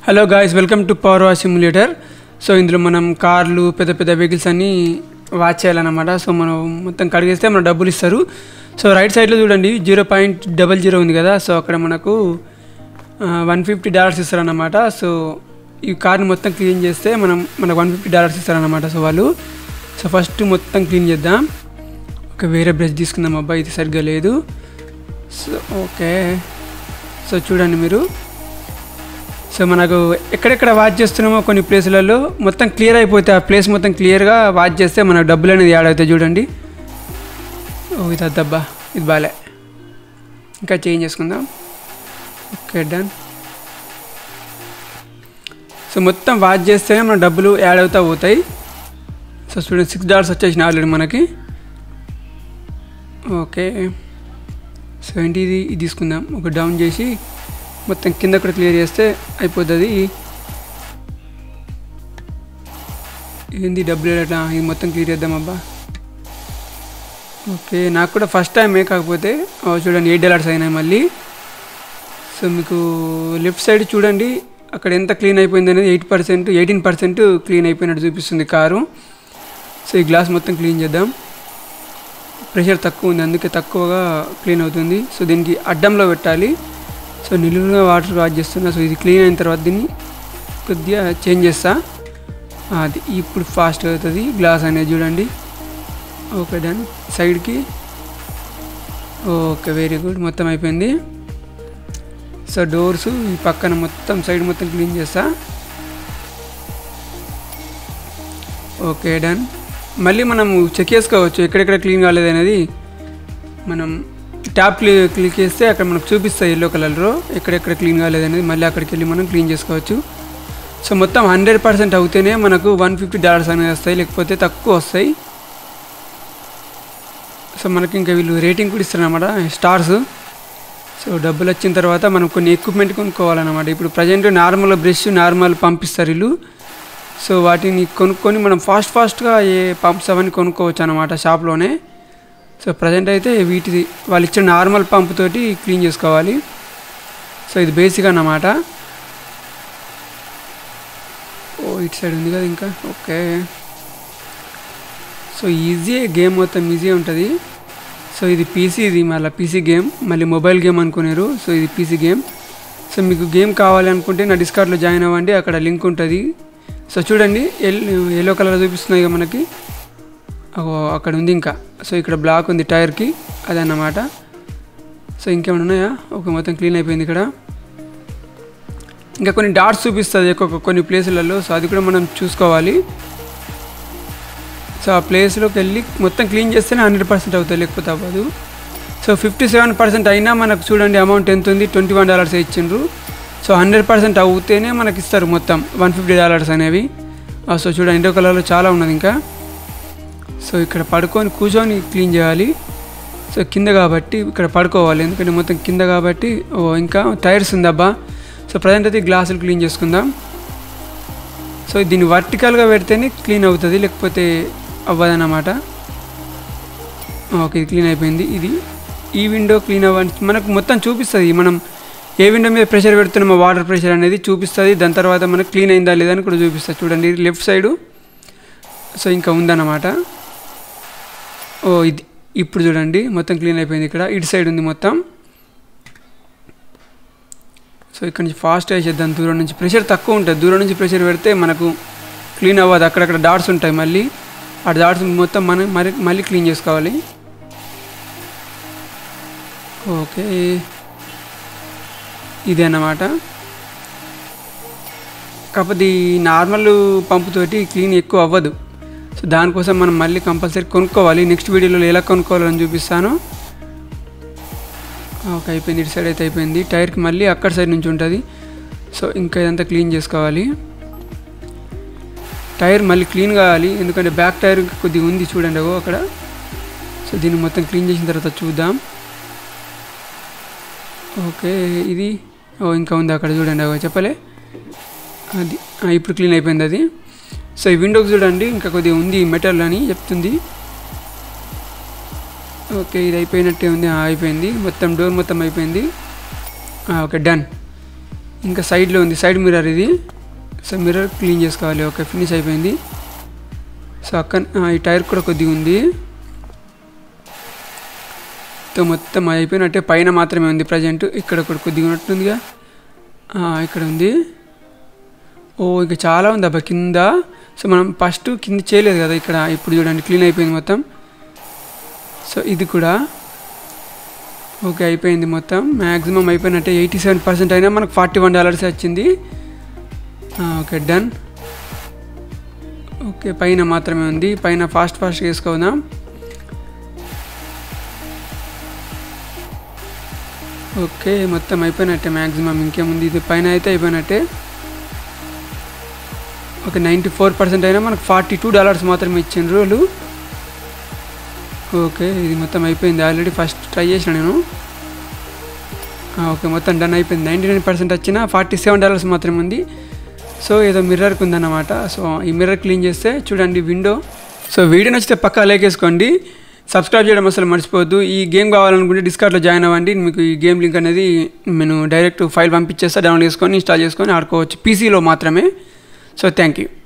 hello guys welcome to power wash simulator so ఇందులో మనం కార్లు పెద్ద పెద్ద వెహికల్స్ అన్నీ వాచ్ చేయాలన్నమాట సో మనం మొత్తం కడిగేస్తే మన డబ్బులు ఇస్తారు సో రైట్ సైడ్లో చూడండి జీరో పాయింట్ డబల్ జీరో ఉంది కదా సో అక్కడ మనకు వన్ ఫిఫ్టీ డాలర్స్ ఇస్తారన్నమాట సో ఈ కార్ని మొత్తం క్లీన్ చేస్తే మనం మనకు వన్ ఫిఫ్టీ డాలర్స్ ఇస్తారన్నమాట సో వాళ్ళు సో ఫస్ట్ మొత్తం క్లీన్ చేద్దాం ఒక వేరే బ్రష్ తీసుకుందాం అబ్బాయి ఇది సరిగ్గా లేదు సో ఓకే సో చూడండి మీరు సో మనకు ఎక్కడెక్కడ వాచ్ చేస్తున్నామో కొన్ని ప్లేసులలో మొత్తం క్లియర్ అయిపోతే ఆ ప్లేస్ మొత్తం క్లియర్గా వాచ్ చేస్తే మనకు డబ్బులు అనేది యాడ్ అవుతాయి చూడండి ఓ ఇది అద్దబ్బా ఇది బాలే ఇంకా చేంజ్ చేసుకుందాం ఓకే డన్ సో మొత్తం వాచ్ చేస్తేనే మన డబ్బులు యాడ్ అవుతా పోతాయి సో చూడండి సిక్స్ డాలర్స్ వచ్చేసిన ఆల్రెడీ మనకి ఓకే సో ఏంటి ఇది ఇది తీసుకుందాం ఒక డౌన్ చేసి మొత్తం కింద కూడా క్లియర్ చేస్తే అయిపోతుంది ఏంది డబ్బులు ఎట్లా ఇది మొత్తం క్లియర్ చేద్దాం అబ్బా ఓకే నాకు కూడా ఫస్ట్ టైమే కాకపోతే ఓ చూడండి ఎయిట్ డాలర్స్ అయినాయి మళ్ళీ సో మీకు లెఫ్ట్ సైడ్ చూడండి అక్కడ ఎంత క్లీన్ అయిపోయింది అనేది eight percent eighteen percent clean అయిపోయినట్టు చూపిస్తుంది కారు సో ఈ గ్లాస్ మొత్తం క్లీన్ చేద్దాం ప్రెషర్ తక్కువ ఉంది అందుకే తక్కువగా క్లీన్ అవుతుంది సో దీనికి అడ్డంలో పెట్టాలి సో నిలువుగా వాటర్ వాష్ చేస్తున్నా సో ఇది క్లీన్ అయిన తర్వాత దీన్ని కొద్దిగా చేంజ్ చేస్తా ఆ, అది ఇప్పుడు ఫాస్ట్ అవుతుంది గ్లాస్ అనేది చూడండి ఓకే డన్ సైడ్కి ఓకే వెరీ గుడ్ మొత్తం అయిపోయింది సో డోర్స్ ఈ పక్కన మొత్తం సైడ్ మొత్తం క్లీన్ చేస్తా ఓకే డన్ మళ్ళీ మనం చెక్ చేసుకోవచ్చు ఎక్కడెక్కడ క్లీన్ కాలేదు అనేది మనం ట్యాప్ క్లీ క్లిక్ చేస్తే అక్కడ మనకు చూపిస్తాయి ఎల్లో కలర్లో ఎక్కడెక్కడ క్లీన్ కాలేదు అనేది మళ్ళీ అక్కడికి వెళ్ళి మనం క్లీన్ చేసుకోవచ్చు సో మొత్తం హండ్రెడ్ పర్సెంట్ అవుతేనే మనకు వన్ ఫిఫ్టీ డాలర్స్ అనేది వస్తాయి లేకపోతే తక్కువ వస్తాయి సో మనకి ఇంకా వీళ్ళు రేటింగ్ కూడా ఇస్తారన్నమాట స్టార్స్ సో డబ్బులు వచ్చిన తర్వాత మనం కొన్ని ఎక్విప్మెంట్ కొనుక్కోవాలన్నమాట ఇప్పుడు ప్రజెంట్ నార్మల్ బ్రష్ నార్మల్ పంపిస్తారు వీళ్ళు సో వాటిని కొనుక్కొని మనం ఫాస్ట్ ఫాస్ట్గా ఏ పంప్స్ అవన్నీ కొనుక్కోవచ్చు అనమాట షాప్లోనే సో ప్రజెంట్ అయితే వీటిది వాళ్ళు ఇచ్చిన నార్మల్ పంప్ తోటి క్లీన్ చేసుకోవాలి సో ఇది బేసిక్ అన్నమాట ఓ ఇటు సైడ్ ఉంది కదా ఇంకా ఓకే సో ఈజీ గేమ్ మొత్తం ఈజీ ఉంటుంది సో ఇది పీసీ ఇది మళ్ళీ పీసీ గేమ్ మళ్ళీ మొబైల్ గేమ్ అనుకున్నారు సో ఇది పీసీ గేమ్ సో మీకు గేమ్ కావాలి అనుకుంటే నా డిస్కార్డ్లో జాయిన్ అవ్వండి అక్కడ లింక్ ఉంటుంది సో చూడండి ఎల్ ఎల్లో కలర్ చూపిస్తున్నాయి కదా మనకి అగో అక్కడ ఉంది ఇంకా సో ఇక్కడ బ్లాక్ ఉంది టైర్కి అదన్నమాట సో ఇంకేమైనా ఉన్నాయా ఓకే మొత్తం క్లీన్ అయిపోయింది ఇక్కడ ఇంకా కొన్ని డాట్స్ చూపిస్తుంది ఒక్కొక్క కొన్ని ప్లేసులలో సో అది కూడా మనం చూసుకోవాలి సో ఆ ప్లేస్లోకి వెళ్ళి మొత్తం క్లీన్ చేస్తేనే హండ్రెడ్ పర్సెంట్ అవుతుంది లేకపోతే అవ్వదు సో ఫిఫ్టీ సెవెన్ పర్సెంట్ అయినా మనకు చూడండి అమౌంట్ ఎంత ఉంది ట్వంటీ వన్ డాలర్స్ ఇచ్చిండ్రు సో హండ్రెడ్ పర్సెంట్ అవుతేనే మనకి ఇస్తారు మొత్తం వన్ ఫిఫ్టీ డాలర్స్ అనేవి ఆ, సో చూడండి ఇండో కలర్లో చాలా ఉన్నది ఇంకా సో ఇక్కడ పడుకొని కూర్చొని క్లీన్ చేయాలి సో కింద కాబట్టి ఇక్కడ పడుకోవాలి ఎందుకంటే మొత్తం కింద కాబట్టి ఓ ఇంకా టైర్స్ ఉందబ్బా సో ప్రజెంట్ అయితే గ్లాసులు క్లీన్ చేసుకుందాం సో దీన్ని వర్టికల్గా పెడితేనే క్లీన్ అవుతుంది లేకపోతే అవ్వదన్నమాట ఓకే ఇది క్లీన్ అయిపోయింది ఇది ఈ విండో క్లీన్ అవ్వ మనకు మొత్తం చూపిస్తుంది మనం ఏ విండో మీద ప్రెషర్ పెడుతున్నామో వాటర్ ప్రెషర్ అనేది చూపిస్తుంది దాని తర్వాత మనకు క్లీన్ అయిందా లేదా అని కూడా చూపిస్తుంది చూడండి లెఫ్ట్ సైడు సో ఇంకా ఉందన్నమాట ఓ ఇది ఇప్పుడు చూడండి మొత్తం క్లీన్ అయిపోయింది ఇక్కడ ఇటు సైడ్ ఉంది మొత్తం సో ఇక్కడ నుంచి ఫాస్ట్ వేసేద్దాం దూరం నుంచి ప్రెషర్ తక్కువ ఉంటుంది దూరం నుంచి ప్రెషర్ పెడితే మనకు క్లీన్ అవ్వదు అక్కడక్కడ డాట్స్ ఉంటాయి మళ్ళీ ఆ డాట్స్ మొత్తం మనం మరి మళ్ళీ క్లీన్ చేసుకోవాలి ఓకే ఇది అన్నమాట కాకపోతే ఈ నార్మల్ పంపుతోటి క్లీన్ ఎక్కువ అవ్వదు సో దానికోసం మనం మళ్ళీ కంపల్సరీ కొనుక్కోవాలి నెక్స్ట్ వీడియోలో ఎలా కొనుక్కోవాలని చూపిస్తాను ఓకే అయిపోయింది ఇటు సైడ్ అయితే అయిపోయింది టైర్కి మళ్ళీ అక్కడ సైడ్ నుంచి ఉంటుంది సో ఇంకా ఇదంతా క్లీన్ చేసుకోవాలి టైర్ మళ్ళీ క్లీన్ కావాలి ఎందుకంటే బ్యాక్ టైర్ కొద్దిగా ఉంది చూడండి అగో అక్కడ సో దీన్ని మొత్తం క్లీన్ చేసిన తర్వాత చూద్దాం ఓకే ఇది ఓ ఇంకా ఉంది అక్కడ చూడండి అగో చెప్పలే అది ఆ, ఇప్పుడు క్లీన్ అయిపోయింది అది సో ఈ విండోకి చూడండి ఇంకా కొద్దిగా ఉంది మెటల్ అని చెప్తుంది ఓకే ఇది అయిపోయినట్టే ఉంది ఆ, అయిపోయింది మొత్తం డోర్ మొత్తం అయిపోయింది ఆ, ఓకే డన్ ఇంకా సైడ్లో ఉంది సైడ్ మిర్రర్ ఇది సో మిర్రర్ క్లీన్ చేసుకోవాలి ఓకే ఫినిష్ అయిపోయింది సో అక్క ఆ, ఈ టైర్ కూడా కొద్దిగా ఉంది సో మొత్తం అయిపోయినట్టే పైన మాత్రమే ఉంది ప్రజెంట్ ఇక్కడ కూడా కొద్దిగా ఉన్నట్టుందిగా ఆ, ఇక్కడ ఉంది ఓ ఇంకా చాలా ఉంది అబ్బా కింద సో మనం ఫస్ట్ కింద చేయలేదు కదా ఇక్కడ ఇప్పుడు చూడండి క్లీన్ అయిపోయింది మొత్తం సో ఇది కూడా ఓకే అయిపోయింది మొత్తం మ్యాక్సిమం అయిపోయినట్టే ఎయిటీ సెవెన్ పర్సెంట్ అయినా మనకు ఫార్టీ వన్ డాలర్స్ వచ్చింది ఆ, ఓకే డన్ ఓకే పైన మాత్రమే ఉంది పైన ఫాస్ట్ ఫాస్ట్ వేసుకోదాం ఓకే మొత్తం అయిపోయినట్టే మ్యాక్సిమం ఇంకేముంది ఇది పైన అయితే అయిపోయినట్టే ఓకే నైంటీ ఫోర్ పర్సెంట్ అయినా మనకు ఫార్టీ టూ డాలర్స్ మాత్రమే ఇచ్చిండ్రు వాళ్ళు ఓకే ఇది మొత్తం అయిపోయింది ఆల్రెడీ ఫస్ట్ ట్రై చేసిన నేను ఆ, ఓకే మొత్తం డన్ అయిపోయింది నైంటీ నైన్ పర్సెంట్ వచ్చిన ఫార్టీ సెవెన్ డాలర్స్ మాత్రమే ఉంది సో ఏదో మిర్రర్కి ఉందన్నమాట సో ఈ మిర్రర్ క్లీన్ చేస్తే చూడండి విండో సో వీడియో నచ్చితే పక్కా లైక్ వేసుకోండి సబ్స్క్రైబ్ చేయడం అసలు మర్చిపోవద్దు ఈ గేమ్ కావాలనుకుంటే డిస్కార్డ్లో జాయిన్ అవ్వండి మీకు ఈ గేమ్ లింక్ అనేది నేను డైరెక్ట్ ఫైల్ పంపించేస్తా డౌన్లోడ్ చేసుకొని ఇన్స్టాల్ చేసుకొని ఆడుకోవచ్చు పీసీలో మాత్రమే సో థ్యాంక్ యూ